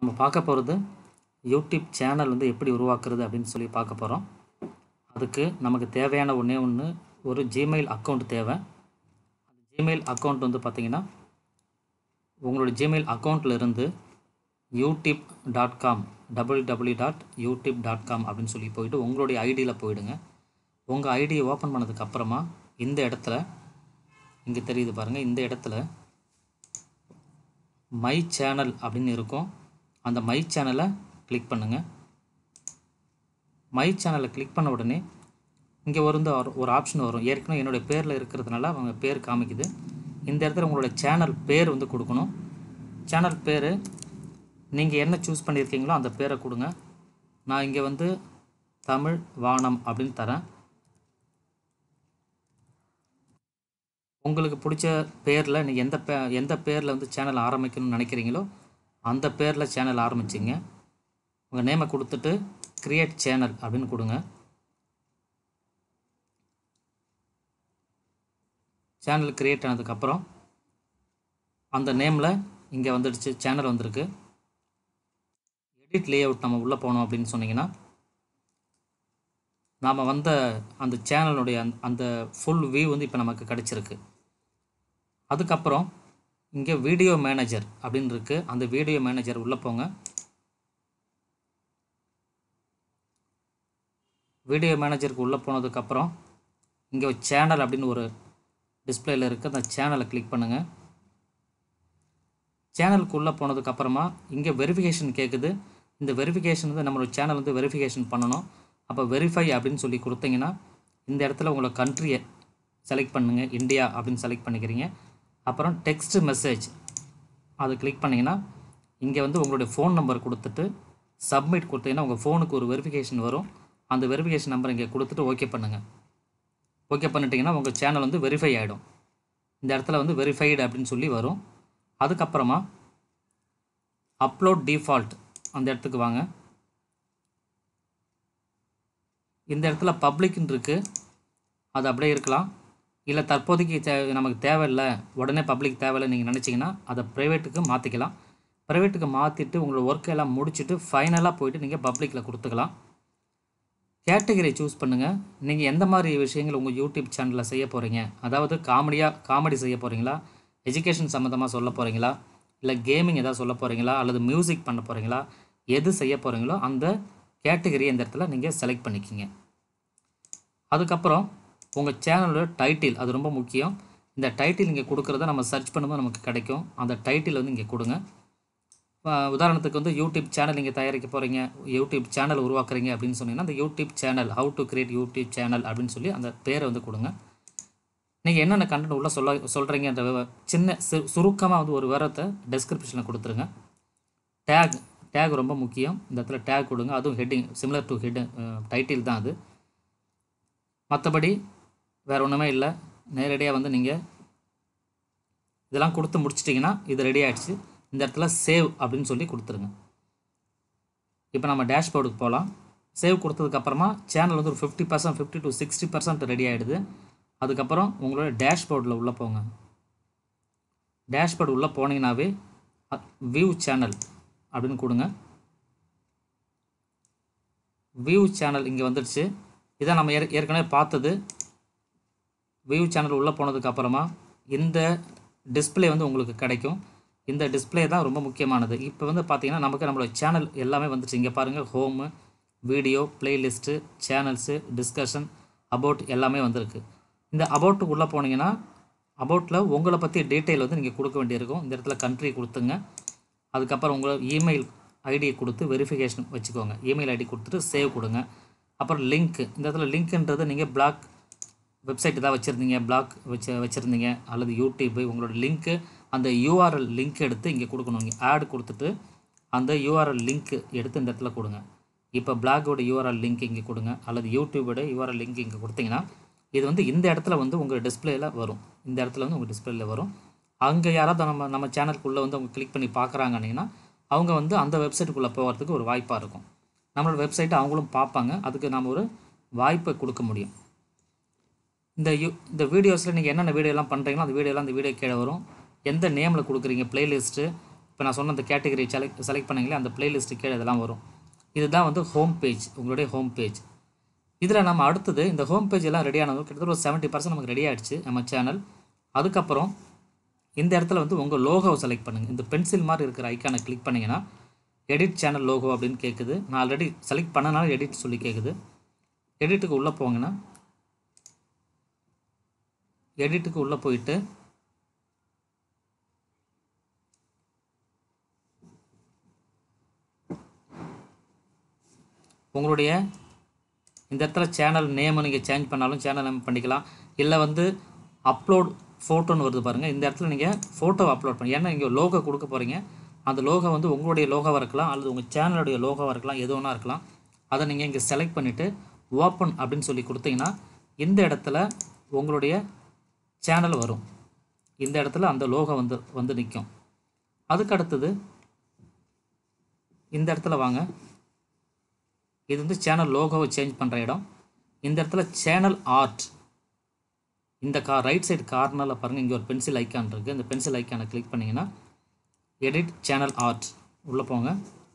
நம்ம பார்க்க போகிறது யூடியூப் சேனல் வந்து எப்படி உருவாக்குறது அப்படின்னு சொல்லி பார்க்க போகிறோம் அதுக்கு நமக்கு தேவையான ஒன்றே ஒன்று ஒரு ஜிமெயில் அக்கௌண்ட் தேவை அந்த ஜிமெயில் அக்கௌண்ட் வந்து பார்த்திங்கன்னா உங்களோட ஜிமெயில் அக்கௌண்ட்டில் இருந்து YouTube dot com W W dot YouTube dot com அப்படின்னு சொல்லி போயிட்டு உங்களுடைய ஐடியில் போயிடுங்க உங்கள் ஐடியை ஓப்பன் பண்ணதுக்கு அப்புறமா இந்த இடத்துல இங்கே தெரியுது பாருங்கள் இந்த இடத்துல மை சேனல் அப்படின்னு இருக்கும் அந்த மை சேனலை கிளிக் பண்ணுங்கள் மை சேனலை கிளிக் பண்ண உடனே இங்கே ஒரு இந்த ஒரு- ஒரு ஆப்ஷன் வரும் ஏற்கனவே என்னுடைய பேரில் இருக்கிறதுனால அவங்க பேர் காமிக்குது இந்த இடத்துல உங்களோட சேனல் பேர் வந்து கொடுக்கணும் சேனல் பேர் நீங்கள் என்ன சூஸ் பண்ணியிருக்கீங்களோ அந்த பேரை கொடுங்க நான் இங்கே வந்து தமிழ் வானம் அப்படின்னு தரேன் உங்களுக்கு பிடிச்ச பேரில் நீங்கள் எந்த பே எந்த பேரில் வந்து சேனல் ஆரம்பிக்கணும்னு நினைக்கிறீங்களோ அந்த பேரில் சேனல் ஆரம்பிச்சிங்க உங்கள் நேமை கொடுத்துட்டு கிரியேட் சேனல் அப்படின்னு கொடுங்க சேனல் கிரியேட் ஆனதுக்கப்புறம் அந்த நேமில் இங்கே வந்துடுச்சு சேனல் வந்திருக்கு எடிட் லேஅவுட் நம்ம உள்ளே போனோம் அப்படின்னு சொன்னீங்கன்னா நாம் வந்த அந்த சேனலுடைய அந்த அந்த ஃபுல் வியூ வந்து இப்போ நமக்கு கிடச்சிருக்கு அதுக்கப்புறம் இங்கே வீடியோ மேனேஜர் அப்படின்னு இருக்கு அந்த வீடியோ மேனேஜர் உள்ளே போங்க வீடியோ மேனேஜருக்கு உள்ளே போனதுக்கப்புறம் இங்கே ஒரு சேனல் அப்படின்னு ஒரு டிஸ்பிளேல இருக்குது அந்த சேனலை கிளிக் பண்ணுங்கள் சேனலுக்கு உள்ளே போனதுக்கப்புறமா இங்கே வெரிஃபிகேஷன் கேட்குது இந்த வெரிஃபிகேஷன் வந்து நம்மளோட சேனல் வந்து வெரிஃபிகேஷன் பண்ணணும் அப்போ வெரிஃபை அப்படின்னு சொல்லி கொடுத்தீங்கன்னா இந்த இடத்துல உங்களோட கண்ட்ரியை செலக்ட் பண்ணுங்கள் இந்தியா அப்படின்னு செலக்ட் பண்ணிக்கிறீங்க அப்புறம் டெக்ஸ்ட் மெசேஜ் அதை கிளிக் பண்ணிங்கன்னா இங்கே வந்து உங்களுடைய ஃபோன் நம்பர் கொடுத்துட்டு சப்மிட் கொடுத்தீங்கன்னா உங்கள் ஃபோனுக்கு ஒரு வெரிஃபிகேஷன் வரும் அந்த வெரிஃபிகேஷன் நம்பர் இங்கே கொடுத்துட்டு ஓகே பண்ணுங்கள் ஓகே பண்ணிட்டீங்கன்னா உங்கள் சேனல் வந்து வெரிஃபை ஆகிடும் இந்த இடத்துல வந்து வெரிஃபைடு அப்படின்னு சொல்லி வரும் அதுக்கப்புறமா அப்லோட் டிஃபால்ட் அந்த இடத்துக்கு வாங்க இந்த இடத்துல பப்ளிக்னு இருக்குது அது அப்படியே இருக்கலாம் இல்லை தற்போதைக்கு தே நமக்கு தேவையில்லை உடனே பப்ளிக் தேவையில்லை நீங்கள் நினச்சிங்கன்னா அதை ப்ரைவேட்டுக்கு மாற்றிக்கலாம் ப்ரைவேட்டுக்கு மாற்றிட்டு உங்களோட ஒர்க் எல்லாம் முடிச்சுட்டு ஃபைனலாக போயிட்டு நீங்கள் பப்ளிக்கில் கொடுத்துக்கலாம் கேட்டகரி சூஸ் பண்ணுங்கள் நீங்கள் எந்த மாதிரி விஷயங்கள் உங்கள் யூடியூப் சேனலில் செய்ய போகிறீங்க அதாவது காமெடியாக காமெடி செய்ய போகிறீங்களா எஜுகேஷன் சம்மந்தமாக சொல்ல போகிறீங்களா இல்லை கேமிங் ஏதாவது சொல்ல போகிறீங்களா அல்லது மியூசிக் பண்ண போகிறீங்களா எது செய்ய போகிறீங்களோ அந்த கேட்டகரி இந்த இடத்துல நீங்கள் செலக்ட் பண்ணிக்கிங்க அதுக்கப்புறம் உங்கள் சேனலோட டைட்டில் அது ரொம்ப முக்கியம் இந்த டைட்டில் இங்கே கொடுக்குறத நம்ம சர்ச் பண்ணும்போது நமக்கு கிடைக்கும் அந்த டைட்டில் வந்து இங்கே கொடுங்க அஹ் உதாரணத்துக்கு வந்து யூடியூப் சேனல் நீங்கள் தயாரிக்க போகிறீங்க யூடியூப் சேனல் உருவாக்குறீங்க அப்படின்னு சொன்னீங்கன்னா அந்த YouTube channel how to create YouTube channel அப்படின்னு சொல்லி அந்த பேரை வந்து கொடுங்க நீங்கள் என்னென்ன கண்டென்ட் உள்ள சொல்ல சொல்கிறீங்கன்ற விவ- சின்ன சு சுருக்கமாக வந்து ஒரு விவரத்தை டெஸ்கிரிப்ஷனில் கொடுத்துருங்க டேக் டேக் ரொம்ப முக்கியம் இந்த இடத்துல டேக் கொடுங்க அதுவும் heading similar to head title தான் அது மற்றபடி வேறு ஒன்றுமே இல்லை நேரடியாக வந்து நீங்கள் இதெல்லாம் கொடுத்து முடிச்சிட்டிங்கன்னா இது ரெடி ஆயிடுச்சு இந்த இடத்துல சேவ் அப்படின்னு சொல்லி கொடுத்துருங்க இப்போ நம்ம டேஷ்போர்டுக்கு போகலாம் சேவ் கொடுத்ததுக்கப்புறமா சேனல் வந்து ஒரு fifty percent fifty to sixty percent ready ஆகிடுது அதுக்கப்புறம் உங்களோட டேஷ்போர்டில் உள்ளே போங்க டேஷ்போர்டு உள்ளே போனீங்கன்னாவே வியூ சேனல் அப்படின்னு கொடுங்க வியூ சேனல் இங்கே வந்துடுச்சு இதான் நம்ம ஏற் ஏற்கனவே பார்த்தது வியூ சேனல் உள்ளே போனதுக்கு அப்புறமா இந்த டிஸ்ப்ளே வந்து உங்களுக்கு கிடைக்கும் இந்த டிஸ்ப்ளே தான் ரொம்ப முக்கியமானது இப்போ வந்து பார்த்தீங்கன்னா நமக்கு நம்மளோட சேனல் எல்லாமே வந்துச்சு இங்கே பாருங்கள் home video playlist channels discussion about எல்லாமே வந்திருக்கு இந்த அபவுட்டுக்கு உள்ளே போனீங்கன்னா அபவுட்டில் உங்களை பற்றி டீட்டெயில் வந்து நீங்கள் கொடுக்க வேண்டியிருக்கும் இந்த இடத்துல கண்ட்ரி கொடுத்துங்க அதுக்கப்புறம் உங்களோட இமெயில் ஐடியை கொடுத்து வெரிஃபிகேஷன் வச்சுக்கோங்க இமெயில் ஐடி கொடுத்துட்டு சேவ் கொடுங்க அப்புறம் லிங்க் இந்த இடத்துல லிங்க்ன்றது நீங்கள் பிளாக் வெப்சைட் ஏதாவது வச்சுருந்தீங்க பிளாக் வச்சு வச்சுருந்தீங்க அல்லது யூடியூப்பு உங்களோட லிங்க்கு அந்த யூஆர்எல் லிங்க் எடுத்து இங்கே கொடுக்கணும் இங்கே ஆட் கொடுத்துட்டு அந்த யூஆர்எல் லிங்க் எடுத்து இந்த இடத்துல கொடுங்க இப்போ பிளாகோட யூஆர்எல் லிங்க் இங்கே கொடுங்க அல்லது யூடியூபோட யூஆர்எல் லிங்க் இங்கே கொடுத்தீங்கன்னா இது வந்து இந்த இடத்துல வந்து உங்கள் டிஸ்பிளேல வரும் இந்த இடத்துல வந்து உங்கள் டிஸ்பிளேல வரும் அங்கே யாராவது நம்ம நம்ம சேனலுக்குள்ளே வந்து அவங்க கிளிக் பண்ணி பார்க்குறாங்கன்னா அவங்க வந்து அந்த வெப்சைட்டுக்குள்ளே போகிறதுக்கு ஒரு வாய்ப்பாக இருக்கும் நம்மளோட வெப்சைட்டை அவங்களும் பார்ப்பாங்க அதுக்கு நாம் ஒரு வாய்ப்பை கொடுக்க முடியும் இந்த யூ இந்த வீடியோஸில் நீங்கள் என்னென்ன வீடியோலாம் பண்ணுறீங்களோ அந்த வீடியோலாம் அந்த வீடியோ கீழே வரும் எந்த நேமில் கொடுக்குறீங்க பிளேலிஸ்ட்டு இப்போ நான் சொன்ன அந்த கேட்டகரி செலக்ட் செலக்ட் பண்ணீங்களே அந்த பிளேலிஸ்ட்டு கீழே இதெல்லாம் வரும் இதுதான் வந்து ஹோம் பேஜ் உங்களுடைய ஹோம் பேஜ் இதில் நம்ம அடுத்தது இந்த ஹோம் பேஜ் எல்லாம் ரெடி ஆனது கிட்டத்தட்ட ஒரு செவன்ட்டி பர்சன்ட் நமக்கு ரெடி ஆகிடுச்சு நம்ம சேனல் அதுக்கப்புறம் இந்த இடத்துல வந்து உங்கள் லோகோவை செலக்ட் பண்ணுங்கள் இந்த பென்சில் மாதிரி இருக்கிற ஐக்கானை கிளிக் பண்ணிங்கன்னா எடிட் சேனல் லோகோ அப்படின்னு கேட்குது நான் ஆல்ரெடி செலக்ட் பண்ணனால எடிட் சொல்லி கேட்குது எடிட்டுக்கு உள்ளே போங்கன்னா எடிட்டுக்கு உள்ளே போயிட்டு உங்களுடைய இந்த இடத்துல சேனல் நேமை நீங்கள் சேஞ்ச் பண்ணாலும் சேனல் நேம் பண்ணிக்கலாம் இல்லை வந்து அப்லோட் ஃபோட்டோன்னு வருது பாருங்கள் இந்த இடத்துல நீங்கள் ஃபோட்டோ அப்லோட் பண்ணி ஏன்னா இங்கே லோகோ கொடுக்க போகிறீங்க அந்த லோகோ வந்து உங்களுடைய லோகோவாக இருக்கலாம் அல்லது உங்கள் சேனலுடைய லோகோவாக இருக்கலாம் எது வேணா இருக்கலாம் அதை நீங்கள் இங்கே செலக்ட் பண்ணிவிட்டு ஓப்பன் அப்படின்னு சொல்லி கொடுத்தீங்கன்னா இந்த இடத்துல உங்களுடைய சேனல் வரும் இந்த இடத்துல அந்த லோகோ வந்து வந்து நிற்கும் அதுக்கு அடுத்தது இந்த இடத்துல வாங்க இது வந்து சேனல் லோகோவை சேஞ்ச் பண்ணுற இடம் இந்த இடத்துல சேனல் ஆர்ட் இந்த கா ரைட் சைடு கார்னரில் பாருங்கள் இங்கே ஒரு பென்சில் ஐக்கான் இருக்குது இந்த பென்சில் ஐக்கானை கிளிக் பண்ணிங்கன்னா எடிட் சேனல் ஆர்ட் உள்ளே போங்க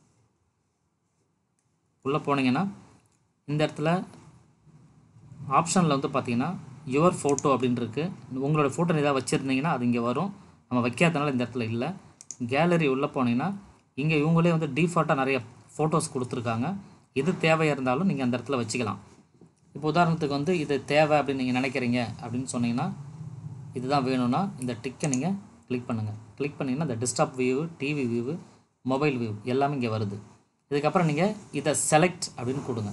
உள்ளே போனீங்கன்னா இந்த இடத்துல ஆப்ஷனில் வந்து பார்த்தீங்கன்னா யுவர் ஃபோட்டோ அப்படின்னு இருக்குது உங்களோட ஃபோட்டோ ஏதாவது வச்சுருந்தீங்கன்னா அது இங்கே வரும் நம்ம வைக்காதனால இந்த இடத்துல இல்லை கேலரி உள்ளே போனீங்கன்னா இங்கே இவங்களே வந்து டிஃபால்ட்டாக நிறைய ஃபோட்டோஸ் கொடுத்துருக்காங்க எது தேவையாக இருந்தாலும் நீங்கள் அந்த இடத்துல வச்சுக்கலாம் இப்போ உதாரணத்துக்கு வந்து இது தேவை அப்படின்னு நீங்கள் நினைக்கிறீங்க அப்படின்னு சொன்னீங்கன்னா இதுதான் வேணும்னா இந்த டிக்கை நீங்கள் கிளிக் பண்ணுங்கள் கிளிக் பண்ணிங்கன்னா இந்த desktop view TV view mobile view எல்லாமே இங்கே வருது இதுக்கப்புறம் நீங்கள் இதை செலக்ட் அப்படின்னு கொடுங்க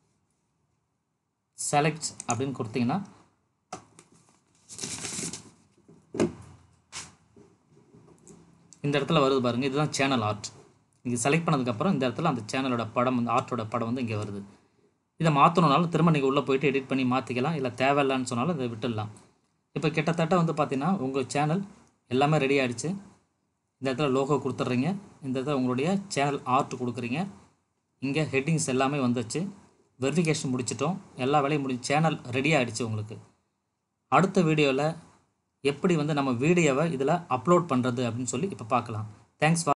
செலக்ட் அப்படின்னு கொடுத்தீங்கன்னா இந்த இடத்துல வருது பாருங்கள் இதுதான் சேனல் ஆர்ட் நீங்கள் செலக்ட் பண்ணதுக்கப்புறம் இந்த இடத்துல அந்த சேனலோட படம் அந்த ஆர்ட்டோட படம் வந்து இங்கே வருது இதை மாற்றணுனாலும் திரும்ப நீங்கள் உள்ளே போயிட்டு எடிட் பண்ணி மாற்றிக்கலாம் இல்லை தேவையில்லைன்னு சொன்னாலும் இதை விட்டுடலாம் இப்போ கிட்டத்தட்ட வந்து பார்த்தீங்கன்னா உங்கள் சேனல் எல்லாமே ரெடி ஆகிடுச்சு இந்த இடத்துல லோகோ கொடுத்துட்றீங்க இந்த இடத்துல உங்களுடைய சேனல் ஆர்ட் கொடுக்குறீங்க இங்கே ஹெட்டிங்ஸ் எல்லாமே வந்துச்சு வெரிஃபிகேஷன் முடிச்சிட்டோம் எல்லா வேலையும் முடிஞ்சு சேனல் ரெடி ஆகிடுச்சு உங்களுக்கு அடுத்த வீடியோவில் எப்படி வந்து நம்ம வீடியோவை இதில் அப்லோட் பண்ணுறது அப்படின்னு சொல்லி இப்போ பார்க்கலாம் தேங்க்ஸ் ஃபார்